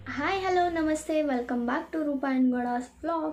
hi hello ನಮಸ್ತೆ welcome back to Roopa and Gowdas vlog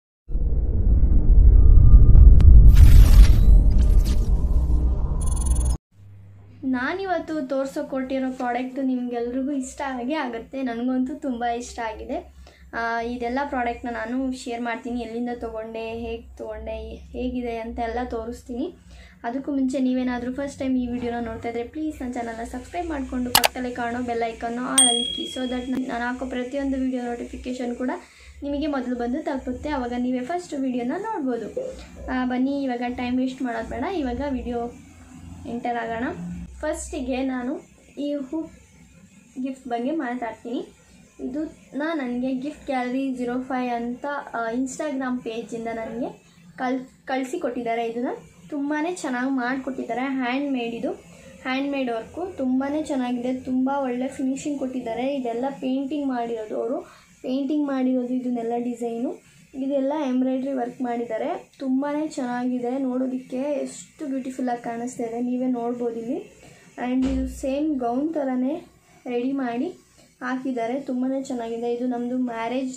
ನಾನಿವತ್ತು ತೋರಿಸೋ ಕೊಟ್ಟಿರೋ ಪ್ರಾಡಕ್ಟು ನಿಮಗೆಲ್ರಿಗೂ ಇಷ್ಟ ಆಗೇ ಆಗುತ್ತೆ ನನಗಂತೂ ತುಂಬ ಇಷ್ಟ ಆಗಿದೆ ಆ, ಇದೆಲ್ಲ ಪ್ರಾಡಕ್ಟ್ನ ನಾನು ಶೇರ್ ಮಾಡ್ತೀನಿ ಎಲ್ಲಿಂದ ತೊಗೊಂಡೆ ಹೇಗೆ ತೊಗೊಂಡೆ ಹೇಗಿದೆ ಅಂತ ಎಲ್ಲ ತೋರಿಸ್ತೀನಿ ಅದಕ್ಕೂ ಮುಂಚೆ ನೀವೇನಾದರೂ ಫಸ್ಟ್ ಟೈಮ್ ಈ ವಿಡಿಯೋನ ನೋಡ್ತಾ ಇದ್ರೆ ಪ್ಲೀಸ್ ನನ್ನ ಚಾನಲ್ನ ಸಬ್ಸ್ಕ್ರೈಬ್ ಮಾಡಿಕೊಂಡು ಪಕ್ಕದಲ್ಲಿ ಕಾಣೋ ಬೆಲ್ ಐಕನ್ನು ಆಲ್ ಕ್ಲಿಕ್ಕಿ ಸೊ ದಟ್ ನಾನು ಹಾಕೋ ಪ್ರತಿಯೊಂದು ವಿಡಿಯೋ ನೋಟಿಫಿಕೇಷನ್ ಕೂಡ ನಿಮಗೆ ಮೊದಲು ಬಂದು ತಲುಪುತ್ತೆ ಆವಾಗ ನೀವೇ ಫಸ್ಟ್ ವಿಡಿಯೋನ ನೋಡ್ಬೋದು ಆ, ಬನ್ನಿ ಇವಾಗ ಟೈಮ್ ವೇಸ್ಟ್ ಮಾಡೋದು ಬೇಡ ಇವಾಗ ವಿಡಿಯೋ ಎಂಟರ್ ಆಗೋಣ ಫಸ್ಟಿಗೆ ನಾನು ಈ ಹೂ ಗಿಫ್ಟ್ ಬಗ್ಗೆ ಮಾತಾಡ್ತೀನಿ ಇದು ನಾ ನನಗೆ ಗಿಫ್ಟ್ ಗ್ಯಾಲರಿ ಜೀರೋ ಫೈ ಅಂತ ಇನ್ಸ್ಟಾಗ್ರಾಮ್ ಪೇಜಿಂದ ನನಗೆ ಕಲ್ ಕಳಿಸಿ ಕೊಟ್ಟಿದ್ದಾರೆ ಇದನ್ನು ತುಂಬಾ ಚೆನ್ನಾಗಿ ಮಾಡಿಕೊಟ್ಟಿದ್ದಾರೆ ಹ್ಯಾಂಡ್ ಮೇಡ್ ಇದು ಹ್ಯಾಂಡ್ ಮೇಡ್ ವರ್ಕು ತುಂಬಾ ಚೆನ್ನಾಗಿದೆ ತುಂಬ ಒಳ್ಳೆ ಫಿನಿಶಿಂಗ್ ಕೊಟ್ಟಿದ್ದಾರೆ ಇದೆಲ್ಲ ಪೇಂಟಿಂಗ್ ಮಾಡಿರೋದು ಅವರು ಪೇಂಟಿಂಗ್ ಮಾಡಿರೋದು ಇದನ್ನೆಲ್ಲ ಡಿಸೈನು ಇದೆಲ್ಲ ಎಂಬ್ರಾಯ್ಡ್ರಿ ವರ್ಕ್ ಮಾಡಿದ್ದಾರೆ ತುಂಬಾ ಚೆನ್ನಾಗಿದೆ ನೋಡೋದಕ್ಕೆ ಎಷ್ಟು ಬ್ಯೂಟಿಫುಲ್ಲಾಗಿ ಕಾಣಿಸ್ತಾ ಇದೆ ನೀವೇ ನೋಡ್ಬೋದು ಇಲ್ಲಿ ಆ್ಯಂಡ್ ಇದು ಸೇಮ್ ಗೌನ್ ಥರನೇ ರೆಡಿ ಮಾಡಿ ಹಾಕಿದ್ದಾರೆ ತುಂಬಾ ಚೆನ್ನಾಗಿದೆ ಇದು ನಮ್ಮದು ಮ್ಯಾರೇಜ್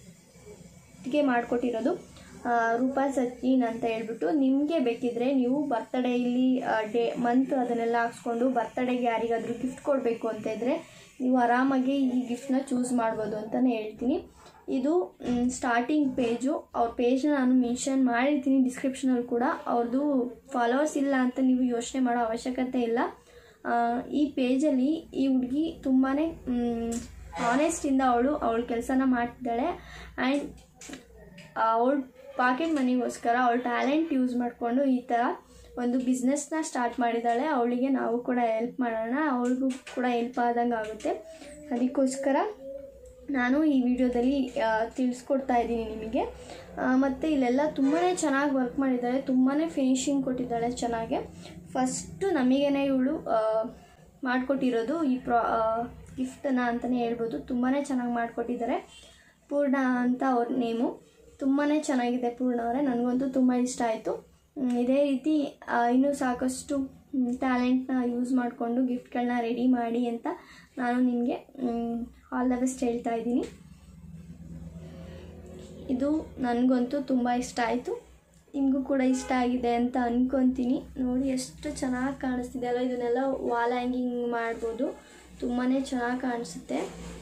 ಡೇಟ್ಗೆ ಮಾಡಿಕೊಟ್ಟಿರೋದು ರೂಪಾ ಸಚಿನ್ ಅಂತ ಹೇಳ್ಬಿಟ್ಟು ನಿಮಗೆ ಬೇಕಿದ್ರೆ ನೀವು ಬರ್ತಡೇ ಇಲ್ಲಿ ಡೇ ಮಂತ್ ಅದನ್ನೆಲ್ಲ ಹಾಕ್ಸ್ಕೊಂಡು ಬರ್ತಡೇಗೆ ಯಾರಿಗಾದರೂ ಗಿಫ್ಟ್ ಕೊಡಬೇಕು ಅಂತ ಇದ್ದರೆ ನೀವು ಆರಾಮಾಗಿ ಈ ಗಿಫ್ಟ್ನ ಚೂಸ್ ಮಾಡ್ಬೋದು ಅಂತಲೇ ಹೇಳ್ತೀನಿ ಇದು ಸ್ಟಾರ್ಟಿಂಗ್ ಪೇಜು ಅವ್ರ ಪೇಜ್ನ ನಾನು ಮೆನ್ಷನ್ ಮಾಡಿರ್ತೀನಿ ಡಿಸ್ಕ್ರಿಪ್ಷನಲ್ಲಿ ಕೂಡ ಅವ್ರದ್ದು ಫಾಲೋವರ್ಸ್ ಇಲ್ಲ ಅಂತ ನೀವು ಯೋಚನೆ ಮಾಡೋ ಅವಶ್ಯಕತೆ ಇಲ್ಲ ಆ, ಈ ಪೇಜಲ್ಲಿ ಈ ಹುಡುಗಿ ತುಂಬಾ ಆನೆಸ್ಟಿಂದ ಅವಳು ಅವಳ ಕೆಲಸನ ಮಾಡ್ತಿದ್ದಾಳೆ ಆ್ಯಂಡ್ ಅವಳ ಪಾಕೆಟ್ ಮನಿಗೋಸ್ಕರ ಅವಳ ಟ್ಯಾಲೆಂಟ್ ಯೂಸ್ ಮಾಡಿಕೊಂಡು ಈ ಥರ ಒಂದು ಬಿಸ್ನೆಸ್ನ ಸ್ಟಾರ್ಟ್ ಮಾಡಿದ್ದಾಳೆ ಅವಳಿಗೆ ನಾವು ಕೂಡ ಹೆಲ್ಪ್ ಮಾಡೋಣ ಅವಳಿಗೂ ಕೂಡ ಹೆಲ್ಪ್ ಆದಂಗೆ ಆಗುತ್ತೆ ಅದಕ್ಕೋಸ್ಕರ ನಾನು ಈ ವಿಡಿಯೋದಲ್ಲಿ ಆ, ತಿಳಿಸ್ಕೊಡ್ತಾ ಇದ್ದೀನಿ ನಿಮಗೆ ಮತ್ತು ಇಲ್ಲೆಲ್ಲ ತುಂಬಾ ಚೆನ್ನಾಗಿ ವರ್ಕ್ ಮಾಡಿದ್ದಾಳೆ ತುಂಬಾ ಫಿನಿಶಿಂಗ್ ಕೊಟ್ಟಿದ್ದಾಳೆ ಚೆನ್ನಾಗೆ ಫಸ್ಟು ನಮಗೇನೆ ಇವಳು ಮಾಡಿಕೊಟ್ಟಿರೋದು ಈ ಪ್ರಾ ಗಿಫ್ಟನ್ನು ಅಂತಲೇ ಹೇಳ್ಬೋದು ತುಂಬಾ ಚೆನ್ನಾಗಿ ಮಾಡಿಕೊಟ್ಟಿದ್ದಾರೆ ಪೂರ್ಣ ಅಂತ ಅವ್ರ ನೇಮು ತುಂಬಾ ಚೆನ್ನಾಗಿದೆ ಪೂರ್ಣ ಅವರೇ ನನಗಂತೂ ತುಂಬ ಇಷ್ಟ ಆಯಿತು ಇದೇ ರೀತಿ ಆ, ಇನ್ನೂ ಸಾಕಷ್ಟು ಟ್ಯಾಲೆಂಟ್ನ ಯೂಸ್ ಮಾಡಿಕೊಂಡು ಗಿಫ್ಟ್ಗಳನ್ನ ರೆಡಿ ಮಾಡಿ ಅಂತ ನಾನು ನಿಮಗೆ ಆಲ್ ದ ಬೆಸ್ಟ್ ಹೇಳ್ತಾ ಇದ್ದೀನಿ ಇದು ನನಗಂತೂ ತುಂಬ ಇಷ್ಟ ಆಯಿತು ನಿಮಗೂ ಕೂಡ ಇಷ್ಟ ಆಗಿದೆ ಅಂತ ಅಂದ್ಕೊತೀನಿ ನೋಡಿ ಎಷ್ಟು ಚೆನ್ನಾಗಿ ಕಾಣಿಸ್ತಿದೆ ಅಲ್ಲ ಇದನ್ನೆಲ್ಲ ವಾಲ್ ಹ್ಯಾಂಗಿಂಗ್ ಮಾಡ್ಬೋದು ತುಂಬಾ ಚೆನ್ನಾಗಿ ಕಾಣಿಸುತ್ತೆ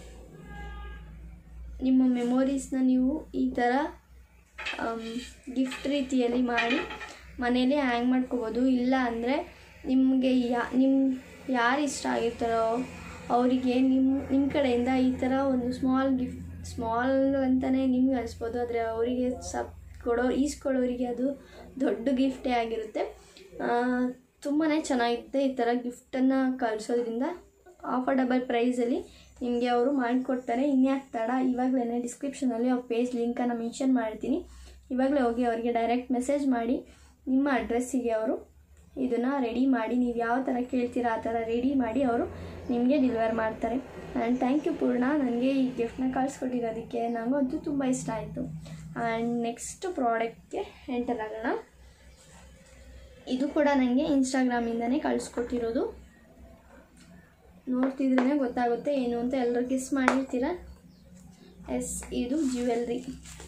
ನಿಮ್ಮ ಮೆಮೊರೀಸ್ನ ನೀವು ಈ ಥರ ಗಿಫ್ಟ್ ರೀತಿಯಲ್ಲಿ ಮಾಡಿ ಮನೇಲಿ ಹ್ಯಾಂಗ್ ಮಾಡ್ಕೋಬೋದು ಇಲ್ಲ ಅಂದರೆ ನಿಮಗೆ ಯಾ ನಿಮ್ಮ ಯಾರು ಇಷ್ಟ ಆಗಿರ್ತಾರೋ ಅವರಿಗೆ ನಿಮ್ಮ ನಿಮ್ಮ ಕಡೆಯಿಂದ ಈ ಥರ ಒಂದು ಸ್ಮಾಲ್ ಗಿಫ್ಟ್ ಸ್ಮಾಲ್ ಅಂತಲೇ ನಿಮ್ಗೆ ಅನಿಸ್ಬೋದು ಆದರೆ ಅವರಿಗೆ ಸಪ್ ಕೊಡೋ ಈಸ್ಕೊಡೋರಿಗೆ ಅದು ದೊಡ್ಡ ಗಿಫ್ಟೇ ಆಗಿರುತ್ತೆ ತುಂಬಾ ಚೆನ್ನಾಗಿರುತ್ತೆ ಈ ಥರ ಗಿಫ್ಟನ್ನು ಕಳಿಸೋದ್ರಿಂದ ಆಫರ್ಡಬಲ್ ಪ್ರೈಸಲ್ಲಿ ನಿಮಗೆ ಅವರು ಮಾಡಿಕೊಡ್ತಾರೆ ಇನ್ಯಾಕೆ ತಡ ಇವಾಗಲೇ ಡಿಸ್ಕ್ರಿಪ್ಷನಲ್ಲಿ ಅವ್ರ ಪೇಜ್ ಲಿಂಕನ್ನು ಮೆನ್ಷನ್ ಮಾಡ್ತೀನಿ ಇವಾಗಲೇ ಹೋಗಿ ಅವರಿಗೆ ಡೈರೆಕ್ಟ್ ಮೆಸೇಜ್ ಮಾಡಿ ನಿಮ್ಮ ಅಡ್ರೆಸ್ಸಿಗೆ ಅವರು ಇದನ್ನು ರೆಡಿ ಮಾಡಿ ನೀವು ಯಾವ ಥರ ಕೇಳ್ತೀರಾ ಆ ಥರ ರೆಡಿ ಮಾಡಿ ಅವರು ನಿಮಗೆ ಡೆಲಿವರ್ ಮಾಡ್ತಾರೆ ಆ್ಯಂಡ್ ಥ್ಯಾಂಕ್ ಯು ಪೂರ್ಣ ನನಗೆ ಈ ಗಿಫ್ಟ್ನ ಕಳಿಸ್ಕೊಟ್ಟಿರೋದಕ್ಕೆ ನನಗಂತೂ ತುಂಬ ಇಷ್ಟ ಆಯಿತು ಆ್ಯಂಡ್ ನೆಕ್ಸ್ಟ್ ಪ್ರಾಡಕ್ಟ್ಗೆ ಎಂಟರ್ ಆಗೋಣ ಇದು ಕೂಡ ನನಗೆ ಇನ್ಸ್ಟಾಗ್ರಾಮಿಂದನೇ ಕಳಿಸ್ಕೊಟ್ಟಿರೋದು ನೋಡ್ತಿದ್ರೇ ಗೊತ್ತಾಗುತ್ತೆ ಏನು ಅಂತ ಎಲ್ಲರೂ ಗೆಸ್ ಮಾಡಿರ್ತೀರ ಎಸ್ ಇದು ಜ್ಯುವೆಲ್ರಿ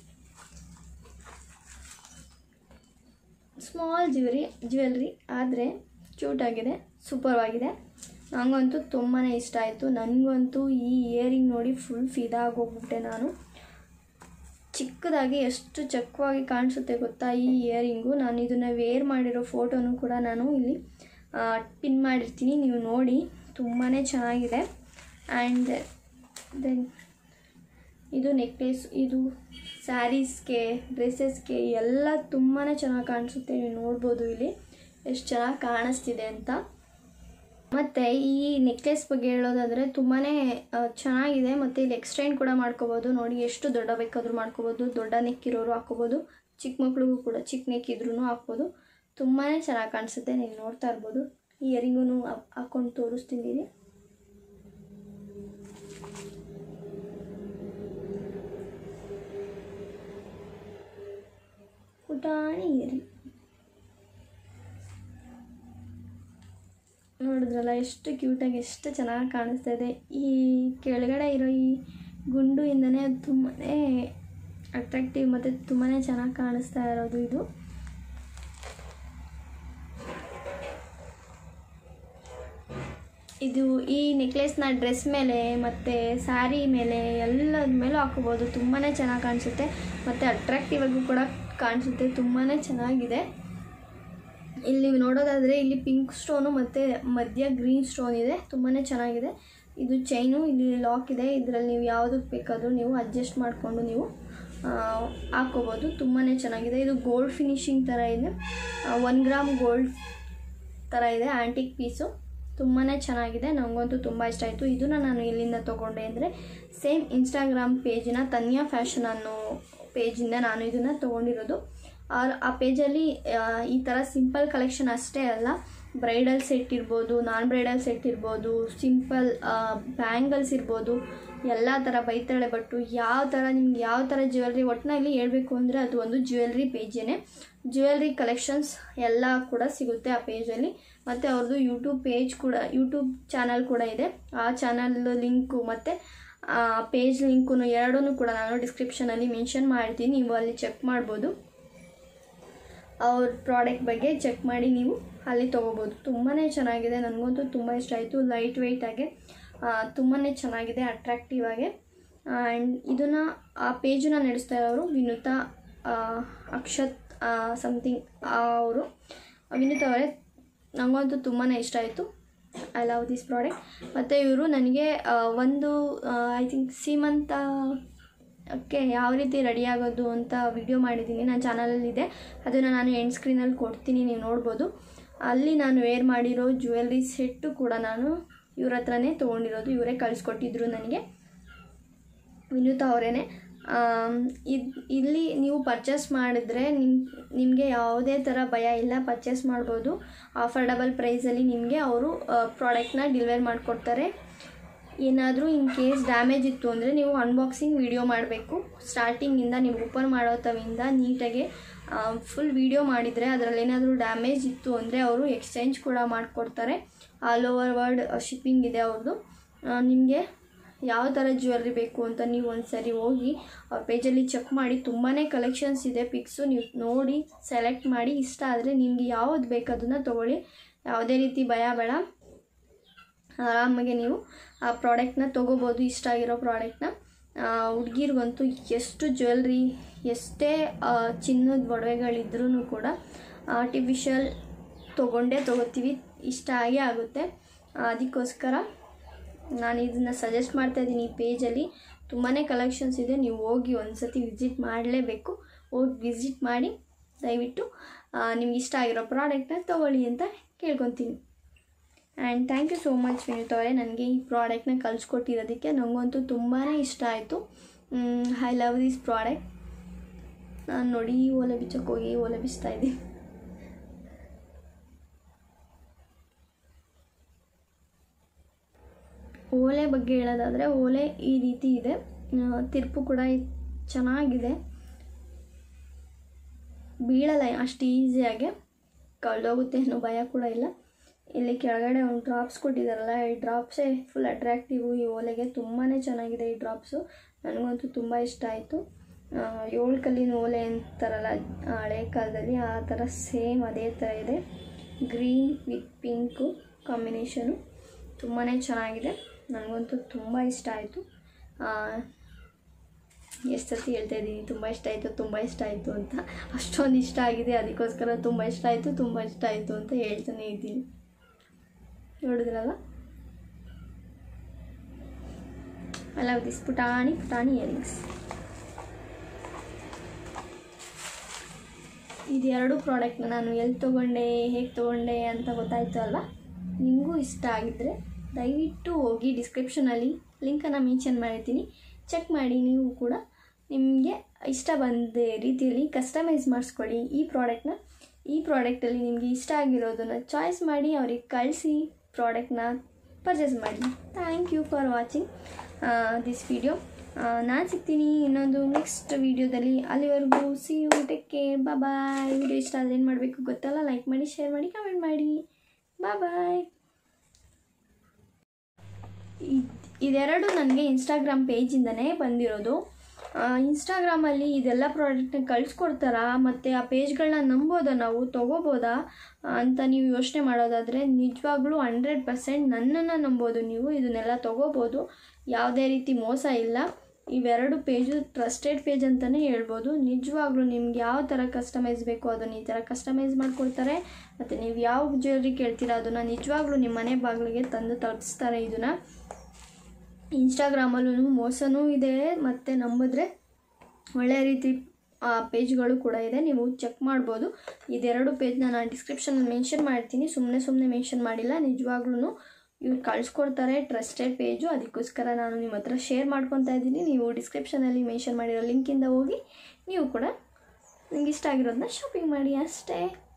ಸ್ಮಾಲ್ ಜ್ಯುವೆರಿ ಜ್ಯುವೆಲ್ರಿ ಆದರೆ ಕ್ಯೂಟಾಗಿದೆ ಸೂಪರ್ವಾಗಿದೆ ನನಗಂತೂ ತುಂಬಾ ಇಷ್ಟ ಆಯಿತು ನನಗಂತೂ ಈ ಇಯರಿಂಗ್ ನೋಡಿ ಫುಲ್ ಫಿದಾಗೋಗ್ಬಿಟ್ಟೆ ನಾನು ಚಿಕ್ಕದಾಗಿ ಎಷ್ಟು ಚಕ್ಕವಾಗಿ ಕಾಣಿಸುತ್ತೆ ಗೊತ್ತಾ ಈ ಇಯರಿಂಗು ನಾನು ಇದನ್ನು ವೇರ್ ಮಾಡಿರೋ ಫೋಟೋನು ಕೂಡ ನಾನು ಇಲ್ಲಿ ಪಿನ್ ಮಾಡಿರ್ತೀನಿ ನೀವು ನೋಡಿ ತುಂಬಾ ಚೆನ್ನಾಗಿದೆ ಆ್ಯಂಡ್ ದೆನ್ ಇದು ನೆಕ್ಲೆಸ್ ಇದು ಸ್ಯಾರೀಸ್ಗೆ ಡ್ರೆಸ್ಸಸ್ಗೆ ಎಲ್ಲ ತುಂಬಾ ಚೆನ್ನಾಗಿ ಕಾಣಿಸುತ್ತೆ ನೀವು ನೋಡ್ಬೋದು ಇಲ್ಲಿ ಎಷ್ಟು ಚೆನ್ನಾಗಿ ಕಾಣಿಸ್ತಿದೆ ಅಂತ ಮತ್ತು ಈ ನೆಕ್ಲೆಸ್ ಬಗ್ಗೆ ಹೇಳೋದಾದರೆ ತುಂಬಾ ಚೆನ್ನಾಗಿದೆ ಮತ್ತು ಇಲ್ಲಿ ಎಕ್ಸ್ಟೆಂಡ್ ಕೂಡ ಮಾಡ್ಕೋಬೋದು ನೋಡಿ ಎಷ್ಟು ದೊಡ್ಡ ಬೇಕಾದರೂ ಮಾಡ್ಕೋಬೋದು ದೊಡ್ಡ ನೆಕ್ ಇರೋರು ಹಾಕೋಬೋದು ಚಿಕ್ಕ ಮಕ್ಳಿಗೂ ಕೂಡ ಚಿಕ್ಕ ನೆಕ್ ಇದ್ರೂ ಹಾಕ್ಬೋದು ತುಂಬಾ ಚೆನ್ನಾಗಿ ಕಾಣಿಸುತ್ತೆ ನೀವು ನೋಡ್ತಾ ಇರ್ಬೋದು ಇಯರಿಂಗೂ ಹಾಕ್ಕೊಂಡು ತೋರಿಸ್ತೀನಿ ಪುಟಾಣಿ ಇಯರಿಂಗ್ ನೋಡಿದ್ರಲ್ಲ ಎಷ್ಟು ಕ್ಯೂಟಾಗಿ ಎಷ್ಟು ಚೆನ್ನಾಗಿ ಕಾಣಿಸ್ತಾ ಇದೆ ಈ ಕೆಳಗಡೆ ಇರೋ ಈ ಗುಂಡುಯಿಂದನೇ ತುಂಬಾ ಅಟ್ರಾಕ್ಟಿವ್ ಮತ್ತು ತುಂಬಾ ಚೆನ್ನಾಗಿ ಕಾಣಿಸ್ತಾ ಇರೋದು ಇದು ಇದು ಈ ನೆಕ್ಲೆಸ್ನ ಡ್ರೆಸ್ ಮೇಲೆ ಮತ್ತು ಸ್ಯಾರಿ ಮೇಲೆ ಎಲ್ಲದ ಮೇಲೂ ಹಾಕೋಬೋದು ತುಂಬಾ ಚೆನ್ನಾಗಿ ಕಾಣಿಸುತ್ತೆ ಮತ್ತು ಅಟ್ರಾಕ್ಟಿವ್ ಆಗಿ ಕೂಡ ಕಾಣಿಸುತ್ತೆ ತುಂಬಾ ಚೆನ್ನಾಗಿದೆ ಇಲ್ಲಿ ನೀವು ನೋಡೋದಾದರೆ ಇಲ್ಲಿ ಪಿಂಕ್ ಸ್ಟೋನು ಮತ್ತು ಮಧ್ಯ ಗ್ರೀನ್ ಸ್ಟೋನ್ ಇದೆ ತುಂಬಾ ಚೆನ್ನಾಗಿದೆ ಇದು ಚೈನು ಇಲ್ಲಿ ಲಾಕ್ ಇದೆ ಇದರಲ್ಲಿ ನೀವು ಯಾವುದಕ್ಕೆ ಬೇಕಾದರೂ ನೀವು ಅಡ್ಜಸ್ಟ್ ಮಾಡಿಕೊಂಡು ನೀವು ಆ, ಹಾಕ್ಕೋಬೋದು ತುಂಬಾ ಚೆನ್ನಾಗಿದೆ ಇದು ಗೋಲ್ಡ್ ಫಿನಿಶಿಂಗ್ ಥರ ಇದೆ ಒನ್ ಗ್ರಾಮ್ ಗೋಲ್ಡ್ ಥರ ಇದೆ ಆ್ಯಂಟಿಕ್ ಪೀಸು ತುಂಬಾ ಚೆನ್ನಾಗಿದೆ ನನಗಂತೂ ತುಂಬ ಇಷ್ಟ ಆಯಿತು ಇದನ್ನು ನಾನು ಎಲ್ಲಿಂದ ತೊಗೊಂಡೆ ಅಂದರೆ ಸೇಮ್ ಇನ್ಸ್ಟಾಗ್ರಾಮ್ ಪೇಜಿನ ತನ್ಯಾ ಫ್ಯಾಷನ್ ಅನ್ನೋ ಪೇಜಿಂದ ನಾನು ಇದನ್ನು ತೊಗೊಂಡಿರೋದು ಆ- ಆ ಪೇಜಲ್ಲಿ ಆ, ಈ ಥರ ಸಿಂಪಲ್ ಕಲೆಕ್ಷನ್ ಅಷ್ಟೇ ಅಲ್ಲ ಬ್ರೈಡಲ್ ಸೆಟ್ ಇರ್ಬೋದು ನಾನ್ ಬ್ರೈಡಲ್ ಸೆಟ್ ಇರ್ಬೋದು ಸಿಂಪಲ್ ಬ್ಯಾಂಗಲ್ಸ್ ಇರ್ಬೋದು ಎಲ್ಲ ಥರ ಬೈತಾಳೆ ಬಟ್ಟು ಯಾವ ಥರ ನಿಮ್ಗೆ ಯಾವ ಥರ ಜ್ಯುವೆಲ್ರಿ ಒಟ್ಟಿನಲ್ಲಿ ಹೇಳಬೇಕು ಅಂದರೆ ಅದು ಒಂದು ಜ್ಯುವೆಲ್ರಿ ಪೇಜೇನೆ ಜ್ಯುವೆಲ್ರಿ ಕಲೆಕ್ಷನ್ಸ್ ಎಲ್ಲ ಕೂಡ ಸಿಗುತ್ತೆ ಆ ಪೇಜಲ್ಲಿ ಮತ್ತು ಅವ್ರದ್ದು ಯೂಟ್ಯೂಬ್ ಪೇಜ್ ಕೂಡ ಯೂಟ್ಯೂಬ್ ಚಾನಲ್ ಕೂಡ ಇದೆ ಆ ಚಾನಲ್ ಲಿಂಕು ಮತ್ತು ಆ ಪೇಜ್ ಲಿಂಕು ಎರಡೂ ಕೂಡ ನಾನು ಡಿಸ್ಕ್ರಿಪ್ಷನಲ್ಲಿ ಮೆನ್ಷನ್ ಮಾಡ್ತೀನಿ ನೀವು ಅಲ್ಲಿ ಚೆಕ್ ಮಾಡ್ಬೋದು ಅವ್ರ ಪ್ರಾಡಕ್ಟ್ ಬಗ್ಗೆ ಚೆಕ್ ಮಾಡಿ ನೀವು ಅಲ್ಲಿ ತೊಗೋಬೋದು ತುಂಬಾ ಚೆನ್ನಾಗಿದೆ ನನಗಂತೂ ತುಂಬ ಇಷ್ಟ ಆಯಿತು ಲೈಟ್ ವೆಯ್ಟಾಗೆ ತುಂಬಾ ಚೆನ್ನಾಗಿದೆ ಅಟ್ರಾಕ್ಟಿವ್ ಆಗಿ ಆ್ಯಂಡ್ ಇದನ್ನು ಆ ಪೇಜನ್ನ ನಡೆಸ್ತಾ ಇರೋರು ವಿನುತಾ ಆ, ಅಕ್ಷತ್ ಸಮಥಿಂಗ್ ಅವರು ವಿನುತಾ ಅವರೇ ನನಗಂತೂ ತುಂಬಾ ಇಷ್ಟ ಆಯಿತು ಐ ಲವ್ ದಿಸ್ ಪ್ರಾಡಕ್ಟ್ ಮತ್ತು ಇವರು ನನಗೆ ಆ, ಒಂದು ಐ ಥಿಂಕ್ ಸೀಮಂತ ಓಕೆ ಯಾವ ರೀತಿ ರೆಡಿ ಆಗೋದು ಅಂತ ವಿಡಿಯೋ ಮಾಡಿದ್ದೀನಿ ನನ್ನ ಚಾನಲಲ್ಲಿದೆ ಅದನ್ನು ನಾನು ಎಂಡ್ ಸ್ಕ್ರೀನಲ್ಲಿ ಕೊಡ್ತೀನಿ ನೀವು ನೋಡ್ಬೋದು ಅಲ್ಲಿ ನಾನು ವೇರ್ ಮಾಡಿರೋ ಜ್ಯುವೆಲ್ರಿ ಸೆಟ್ಟು ಕೂಡ ನಾನು ಇವ್ರ ಹತ್ರನೇ ತೊಗೊಂಡಿರೋದು ಇವರೇ ಕಳಿಸ್ಕೊಟ್ಟಿದ್ರು ನನಗೆ ವಿನುತಾ ಅವರೇನೆ ಇದು ಇಲ್ಲಿ ನೀವು ಪರ್ಚೇಸ್ ಮಾಡಿದ್ರೆ ನಿಮ್ ನಿಮಗೆ ಯಾವುದೇ ಥರ ಭಯ ಇಲ್ಲ ಪರ್ಚೇಸ್ ಮಾಡ್ಬೋದು ಆಫರ್ಡಬಲ್ ಪ್ರೈಸಲ್ಲಿ ನಿಮಗೆ ಅವರು ಪ್ರಾಡಕ್ಟ್ನ ಡೆಲಿವರ್ ಮಾಡಿಕೊಡ್ತಾರೆ ಏನಾದರೂ ಇನ್ ಕೇಸ್ ಡ್ಯಾಮೇಜ್ ಇತ್ತು ಅಂದರೆ ನೀವು ಅನ್ಬಾಕ್ಸಿಂಗ್ ವಿಡಿಯೋ ಮಾಡಬೇಕು ಸ್ಟಾರ್ಟಿಂಗಿಂದ ನೀವು ಓಪನ್ ಮಾಡೋ ತವಿಂದ ನೀಟಾಗಿ ಫುಲ್ ವಿಡಿಯೋ ಮಾಡಿದರೆ ಅದರಲ್ಲಿ ಏನಾದರೂ ಡ್ಯಾಮೇಜ್ ಇತ್ತು ಅಂದರೆ ಅವರು ಎಕ್ಸ್ಚೇಂಜ್ ಕೂಡ ಮಾಡಿಕೊಡ್ತಾರೆ ಆಲ್ ಓವರ್ ವರ್ಲ್ಡ್ ಶಿಪ್ಪಿಂಗ್ ಇದೆ ಅವ್ರದ್ದು ನಿಮಗೆ ಯಾವ ಥರ ಜ್ಯುವೆಲ್ರಿ ಬೇಕು ಅಂತ ನೀವು ಒಂದು ಸರಿ ಹೋಗಿ ಅವ್ರ ಪೇಜಲ್ಲಿ ಚೆಕ್ ಮಾಡಿ ತುಂಬಾ ಕಲೆಕ್ಷನ್ಸ್ ಇದೆ ಪಿಕ್ಸು ನೀವು ನೋಡಿ ಸೆಲೆಕ್ಟ್ ಮಾಡಿ ಇಷ್ಟ ಆದರೆ ನಿಮಗೆ ಯಾವ್ದು ಬೇಕು ಅದನ್ನು ತೊಗೊಳ್ಳಿ ಯಾವುದೇ ರೀತಿ ಭಯ ಬೇಡ ಆರಾಮಾಗಿ ನೀವು ಆ ಪ್ರಾಡಕ್ಟ್ನ ತೊಗೋಬೋದು ಇಷ್ಟ ಆಗಿರೋ ಪ್ರಾಡಕ್ಟ್ನ ಹುಡುಗಿರ್ಗಂತೂ ಎಷ್ಟು ಜ್ಯುವೆಲ್ರಿ ಎಷ್ಟೇ ಆ, ಚಿನ್ನದ ಒಡವೆಗಳಿದ್ರೂ ಕೂಡ ಆರ್ಟಿಫಿಷಿಯಲ್ ತೊಗೊಂಡೇ ತೊಗೋತೀವಿ ಇಷ್ಟ ಆಗೇ ಆಗುತ್ತೆ ಆ, ಅದಕ್ಕೋಸ್ಕರ ನಾನು ಇದನ್ನು ಸಜೆಸ್ಟ್ ಮಾಡ್ತಾ ಇದ್ದೀನಿ ಈ ಪೇಜಲ್ಲಿ ತುಂಬಾ ಕಲೆಕ್ಷನ್ಸ್ ಇದೆ ನೀವು ಹೋಗಿ ಒಂದು ಸತಿ ವಿಸಿಟ್ ಮಾಡಲೇಬೇಕು ಹೋಗಿ ವಿಸಿಟ್ ಮಾಡಿ ದಯವಿಟ್ಟು ನಿಮ್ಗೆ ಇಷ್ಟ ಆಗಿರೋ ಪ್ರಾಡಕ್ಟ್ನ ತೊಗೊಳ್ಳಿ ಅಂತ ಕೇಳ್ಕೊತೀನಿ and thank you so much Vineet ಅವರೇ ನನಗೆ ಈ ಪ್ರಾಡಕ್ಟ್ನ ಕಲಿಸ್ಕೊಟ್ಟಿರೋದಕ್ಕೆ ನನಗಂತೂ ತುಂಬಾ ಇಷ್ಟ ಆಯಿತು ಐ ಲವ್ ದಿಸ್ ಪ್ರಾಡಕ್ಟ್ ನಾನು ನೋಡಿ ಓಲೆ ಬಿಚ್ಚಕ್ಕೆ ಹೋಗಿ ಓಲೆ ಬಿಚ್ತಾ ಇದ್ದೀನಿ ಓಲೆ ಬಗ್ಗೆ ಹೇಳೋದಾದರೆ ಓಲೆ ಈ ರೀತಿ ಇದೆ ಆ, ತಿರುಪು ಕೂಡ ಇ- ಚೆನ್ನಾಗಿದೆ ಬೀಳಲ್ಲ ಅಷ್ಟು ಈಸಿಯಾಗಿ ಕಳೆದೋಗುತ್ತೆ ಅನ್ನೋ ಭಯ ಕೂಡ ಇಲ್ಲ ಇಲ್ಲಿ ಕೆಳಗಡೆ ಒಂದು ಡ್ರಾಪ್ಸ್ ಕೊಟ್ಟಿದ್ದಾರಲ್ಲ ಈ ಡ್ರಾಪ್ಸೇ ಫುಲ್ ಅಟ್ರಾಕ್ಟಿವು ಈ ಓಲೆಗೆ ತುಂಬಾ ಚೆನ್ನಾಗಿದೆ ಈ ಡ್ರಾಪ್ಸು ನನಗಂತೂ ತುಂಬ ಇಷ್ಟ ಆಯಿತು ಏಳು ಕಲ್ಲಿನ ಓಲೆ ಅಂತಾರಲ್ಲ ಆ ಹಳೆ ಕಾಲದಲ್ಲಿ ಆ ಥರ ಸೇಮ್ ಅದೇ ಥರ ಇದೆ ಗ್ರೀನ್ ವಿತ್ ಪಿಂಕು ಕಾಂಬಿನೇಷನು ತುಂಬಾ ಚೆನ್ನಾಗಿದೆ ನನಗಂತೂ ತುಂಬ ಇಷ್ಟ ಆಯಿತು ಎಷ್ಟು ಸತಿ ಹೇಳ್ತಾ ಇದ್ದೀನಿ ತುಂಬ ಇಷ್ಟ ಆಯಿತು ತುಂಬ ಇಷ್ಟ ಆಯಿತು ಅಂತ ಅಷ್ಟೊಂದು ಇಷ್ಟ ಆಗಿದೆ ಅದಕ್ಕೋಸ್ಕರ ತುಂಬ ಇಷ್ಟ ಆಯಿತು ತುಂಬ ಇಷ್ಟ ಆಯಿತು ಅಂತ ಹೇಳ್ತಾನೆ ಇದ್ದೀನಿ ನೋಡಿದ್ರಲ್ಲ ಐ ಲವ್ ದಿಸ್ ಪುಟಾಣಿ ಪುಟಾಣಿ ಇಯರಿಂಗ್ಸ್ ಇದು ಎರಡು ಪ್ರಾಡಕ್ಟ್ನ ನಾನು ಎಲ್ಲಿ ತೊಗೊಂಡೆ ಹೇಗೆ ತೊಗೊಂಡೆ ಅಂತ ಗೊತ್ತಾಯಿತು ಅಲ್ವಾ ನಿಮಗೂ ಇಷ್ಟ ಆಗಿದ್ದರೆ ದಯವಿಟ್ಟು ಹೋಗಿ ಡಿಸ್ಕ್ರಿಪ್ಷನಲ್ಲಿ ಲಿಂಕನ್ನು ಮೆನ್ಷನ್ ಮಾಡಿರ್ತೀನಿ ಚೆಕ್ ಮಾಡಿ ನೀವು ಕೂಡ ನಿಮಗೆ ಇಷ್ಟ ಬಂದ ರೀತಿಯಲ್ಲಿ ಕಸ್ಟಮೈಸ್ ಮಾಡಿಸ್ಕೊಳ್ಳಿ ಈ ಪ್ರಾಡಕ್ಟ್ನ ಈ ಪ್ರಾಡಕ್ಟಲ್ಲಿ ನಿಮಗೆ ಇಷ್ಟ ಆಗಿರೋದನ್ನು ಚಾಯ್ಸ್ ಮಾಡಿ ಅವ್ರಿಗೆ ಕಳಿಸಿ ಪ್ರಾಡಕ್ಟ್ನ ಪರ್ಚೇಸ್ ಮಾಡಿ thank you for watching this video ನಾನು ಸಿಗ್ತೀನಿ ಇನ್ನೊಂದು ನೆಕ್ಸ್ಟ್ ವೀಡಿಯೋದಲ್ಲಿ ಅಲ್ಲಿವರೆಗೂ see you take care bye video ಇಷ್ಟ ಆದರೆ ಏನು ಮಾಡಬೇಕು ಗೊತ್ತಲ್ಲ ಲೈಕ್ ಮಾಡಿ ಶೇರ್ ಮಾಡಿ ಕಮೆಂಟ್ ಮಾಡಿ ಬಾಯ್ ಇದೆರಡು ನನಗೆ ಇನ್ಸ್ಟಾಗ್ರಾಮ್ ಪೇಜಿಂದನೇ ಬಂದಿರೋದು ಇನ್ಸ್ಟಾಗ್ರಾಮಲ್ಲಿ ಇದೆಲ್ಲ ಪ್ರಾಡಕ್ಟ್ನ ಕಳಿಸ್ಕೊಡ್ತಾರಾ ಮತ್ತು ಆ ಪೇಜ್ಗಳನ್ನ ನಂಬೋದಾ ನಾವು ತೊಗೋಬೋದಾ ಅಂತ ನೀವು ಯೋಚನೆ ಮಾಡೋದಾದರೆ ನಿಜವಾಗ್ಲೂ ಹಂಡ್ರೆಡ್ ಪರ್ಸೆಂಟ್ ನನ್ನನ್ನು ನಂಬೋದು ನೀವು ಇದನ್ನೆಲ್ಲ ತೊಗೋಬೋದು ಯಾವುದೇ ರೀತಿ ಮೋಸ ಇಲ್ಲ ಇವೆರಡು ಪೇಜು ಟ್ರಸ್ಟೆಡ್ ಪೇಜ್ ಅಂತಲೇ ಹೇಳ್ಬೋದು ನಿಜವಾಗ್ಲೂ ನಿಮ್ಗೆ ಯಾವ ಥರ ಕಸ್ಟಮೈಸ್ ಬೇಕೋ ಅದನ್ನು ಈ ಥರ ಕಸ್ಟಮೈಸ್ ಮಾಡಿಕೊಡ್ತಾರೆ ಮತ್ತು ನೀವು ಯಾವ ಜ್ಯುವೆಲ್ರಿ ಕೇಳ್ತೀರಾ ಅದನ್ನು ನಿಜವಾಗ್ಲೂ ನಿಮ್ಮ ಮನೆ ಬಾಗಿಲಿಗೆ ತಂದು ತಲುಪಿಸ್ತಾರೆ ಇದನ್ನು ಇನ್ಸ್ಟಾಗ್ರಾಮಲ್ಲೂ ಮೋಸನೂ ಇದೆ ಮತ್ತು ನಂಬಿದ್ರೆ ಒಳ್ಳೆಯ ರೀತಿ ಪೇಜ್ಗಳು ಕೂಡ ಇದೆ ನೀವು ಚೆಕ್ ಮಾಡ್ಬೋದು ಇದೆರಡು ಪೇಜ್ನ ನಾನು ಡಿಸ್ಕ್ರಿಪ್ಷನಲ್ಲಿ ಮೆನ್ಷನ್ ಮಾಡ್ತೀನಿ ಸುಮ್ಮನೆ ಸುಮ್ಮನೆ ಮೆನ್ಷನ್ ಮಾಡಿಲ್ಲ ನಿಜವಾಗ್ಲೂ ಇವ್ರು ಕಳಿಸ್ಕೊಡ್ತಾರೆ ಟ್ರಸ್ಟೆಡ್ ಪೇಜು ಅದಕ್ಕೋಸ್ಕರ ನಾನು ನಿಮ್ಮ ಹತ್ರ ಶೇರ್ ಮಾಡ್ಕೊತಾ ಇದ್ದೀನಿ ನೀವು ಡಿಸ್ಕ್ರಿಪ್ಷನಲ್ಲಿ ಮೆನ್ಷನ್ ಮಾಡಿರೋ ಲಿಂಕಿಂದ ಹೋಗಿ ನೀವು ಕೂಡ ನಿಮ್ಗೆ ಇಷ್ಟ ಆಗಿರೋದನ್ನ ಶಾಪಿಂಗ್ ಮಾಡಿ ಅಷ್ಟೇ